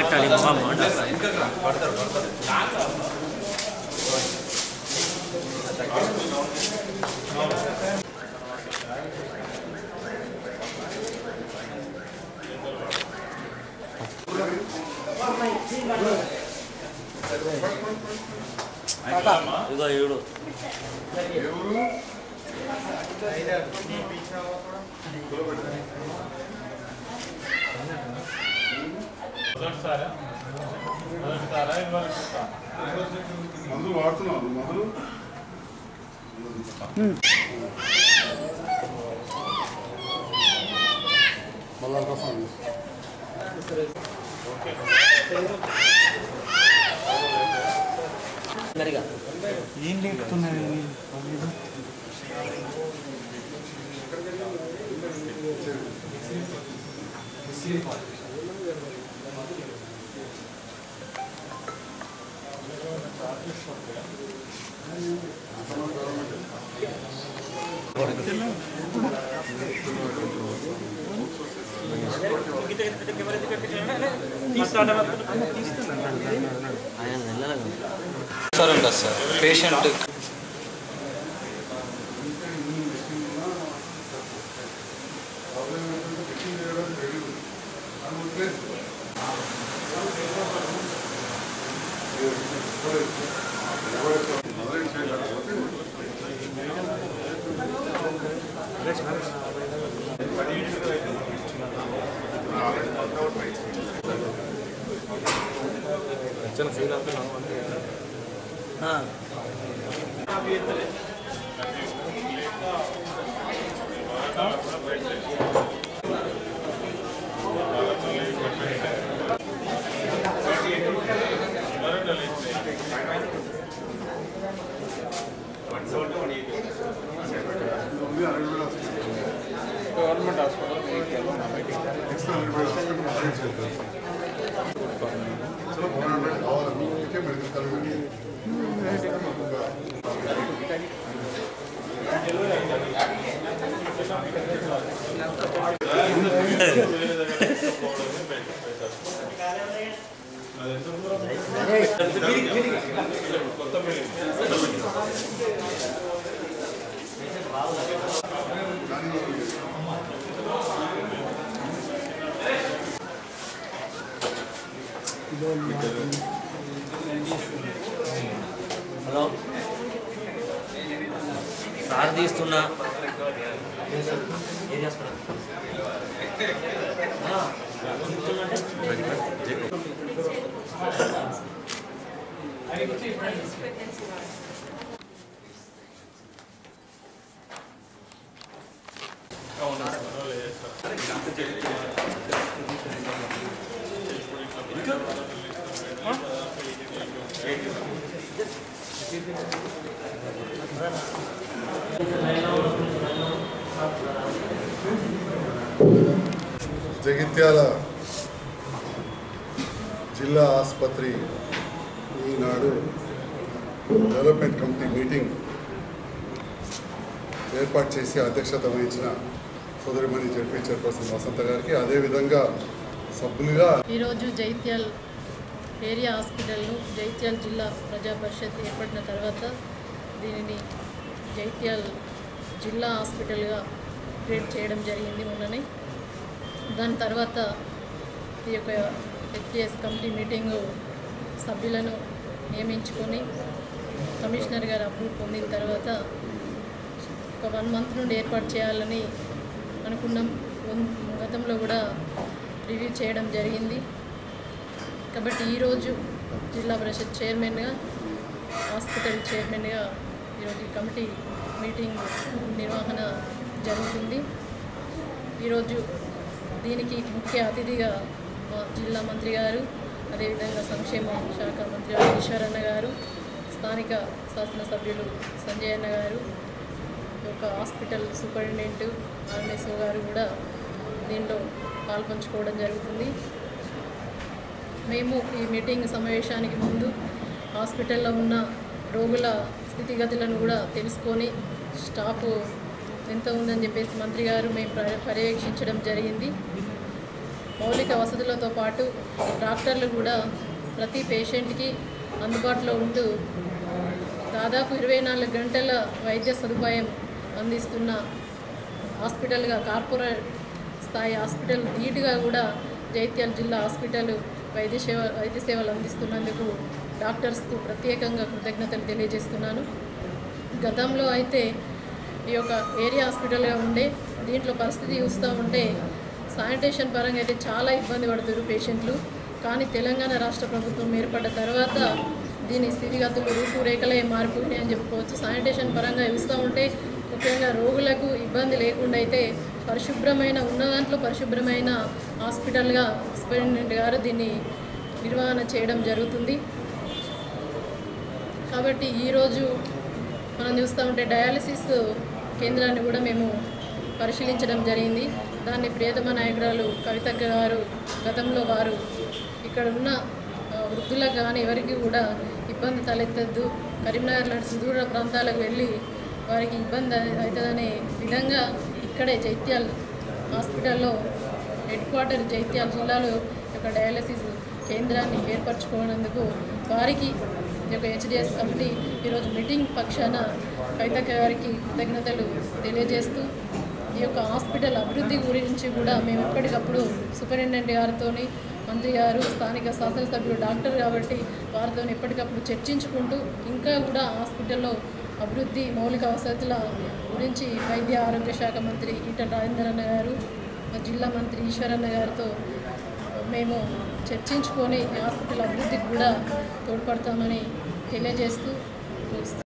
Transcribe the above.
పెట్టాలి మొహం ఇదిగో ఏడు మందులు వాడుతున్నావు నువ్వు మందులు మళ్ళా కోసం మరిగా ఏం లేపుతున్నారు ఆయన వెళ్ళాలి సార్ ఉంటుంది sir patient government hospital next కావాలి మెడికల్ కాలేజ్ హలో సార్ తీస్తున్నా ఏది హాస్పిటల్ ఆ, తీస్తున్నంటే? జగిత్యాల జిల్లా ఆసుపత్రి ఈనాడు డెవలప్మెంట్ కమిటీ మీటింగ్ ఏర్పాటు చేసి అధ్యక్షత వహించిన సోదరిమణి జడ్పీ చైర్పర్సన్ వసంత గారికి అదేవిధంగా సభ్యులుగా ఈరోజు జైత్యాల్ ఏరియా హాస్పిటల్ను జైత్యాల్ జిల్లా ప్రజా పరిషత్ ఏర్పడిన తర్వాత దీనిని జైత్యాల్ జిల్లా హాస్పిటల్గా క్రియేట్ చేయడం జరిగింది మొన్ననే దాని తర్వాత ఈ యొక్క హెచ్పిఎస్ కమిటీ మీటింగు సభ్యులను నియమించుకొని కమిషనర్ గారు అప్రూవ్ పొందిన తర్వాత ఒక వన్ మంత్ నుండి ఏర్పాటు చేయాలని అనుకున్నాం ఉన్- గతంలో కూడా రివ్యూ చేయడం జరిగింది కాబట్టి ఈరోజు జిల్లా పరిషత్ చైర్మన్గా హాస్పిటల్ చైర్మన్గా ఈరోజు ఈ కమిటీ మీటింగ్ నిర్వహణ జరుగుతుంది ఈరోజు దీనికి ముఖ్య అతిథిగా మా జిల్లా మంత్రి గారు అదేవిధంగా సంక్షేమ శాఖ మంత్రి ఈశ్వరన్న గారు స్థానిక శాసనసభ్యులు సంజయ్ అన్న గారు ఈ యొక్క హాస్పిటల్ సూపరింటెండెంట్ ఆర్ఎంఎస్ఓ గారు కూడా దీనిలో పాల్పంచుకోవడం జరుగుతుంది మేము ఈ మీటింగ్ సమావేశానికి ముందు హాస్పిటల్లో ఉన్న రోగుల స్థితిగతులను కూడా తెలుసుకొని స్టాఫ్ ఎంత ఉందని చెప్పేసి మంత్రి గారు మేము పర్య- పర్యవేక్షించడం జరిగింది మౌలిక వసతులతో పాటు డాక్టర్లు కూడా ప్రతి పేషెంట్కి అందుబాటులో ఉంటూ దాదాపు ఇరవై నాలుగు గంటల వైద్య సదుపాయం అందిస్తున్న హాస్పిటల్గా కార్పొరేట్ స్థాయి హాస్పిటల్ ధీటుగా కూడా జైత్యాల జిల్లా హాస్పిటల్ వైద్య సేవ వైద్య సేవలు అందిస్తున్నందుకు డాక్టర్స్కు ప్రత్యేకంగా కృతజ్ఞతలు తెలియజేస్తున్నాను గతంలో అయితే ఈ యొక్క ఏరియా హాస్పిటల్గా ఉండే దీంట్లో పరిస్థితి చూస్తూ ఉంటే శానిటేషన్ పరంగా అయితే చాలా ఇబ్బంది పడుతున్నారు పేషెంట్లు కానీ తెలంగాణ రాష్ట్ర ప్రభుత్వం ఏర్పడ్డ తర్వాత దీని స్థితిగతులు రూపురేఖలే మారిపోయినాయి అని చెప్పుకోవచ్చు శానిటేషన్ పరంగా చూస్తూ ఉంటే ముఖ్యంగా రోగులకు ఇబ్బంది లేకుండా అయితే పరిశుభ్రమైన ఉన్న దాంట్లో పరిశుభ్రమైన హాస్పిటల్గా సూపరింటెండెంట్ గారు దీన్ని నిర్వహణ చేయడం జరుగుతుంది కాబట్టి ఈరోజు మనం చూస్తూ ఉంటే డయాలసిస్ కేంద్రాన్ని కూడా మేము పరిశీలించడం జరిగింది దాన్ని ప్రియతమ నాయకురాలు కవితక్క గారు గతంలో వారు ఇక్కడ ఉన్న ఆ, వృద్ధులకు కానీ ఎవరికి కూడా ఇబ్బంది తలెత్తద్దు కరీంనగర్ లాంటి సుదూర ప్రాంతాలకు వెళ్ళి వారికి ఇబ్బంది అవుతుందనే విధంగా ఇక్కడే జైత్యాల్ హాస్పిటల్లో హెడ్ క్వార్టర్ జైత్యాల జిల్లాలో ఈ యొక్క డయాలసిస్ కేంద్రాన్ని ఏర్పరచుకోనందుకు వారికి ఈ యొక్క హెచ్డిఎస్ కమిటీ ఈరోజు మీటింగ్ పక్షాన కవితక్క గారికి కృతజ్ఞతలు తెలియజేస్తూ ఈ యొక్క హాస్పిటల్ అభివృద్ధి గురించి కూడా మేము ఎప్పటికప్పుడు సూపరింటెండెంట్ గారితో మంత్రి గారు స్థానిక శాసనసభ్యులు డాక్టర్ కాబట్టి వారితో ఎప్పటికప్పుడు చర్చించుకుంటూ ఇంకా కూడా హాస్పిటల్లో అభివృద్ధి మౌలిక వసతుల గురించి వైద్య ఆరోగ్య శాఖ మంత్రి ఈటల రాజేందర్ గారు మా జిల్లా మంత్రి ఈశ్వరన్న గారితో మేము చర్చించుకొని ఈ హాస్పిటల్ అభివృద్ధికి కూడా తోడ్పడతామని తెలియజేస్తూ ముగిస్తాను.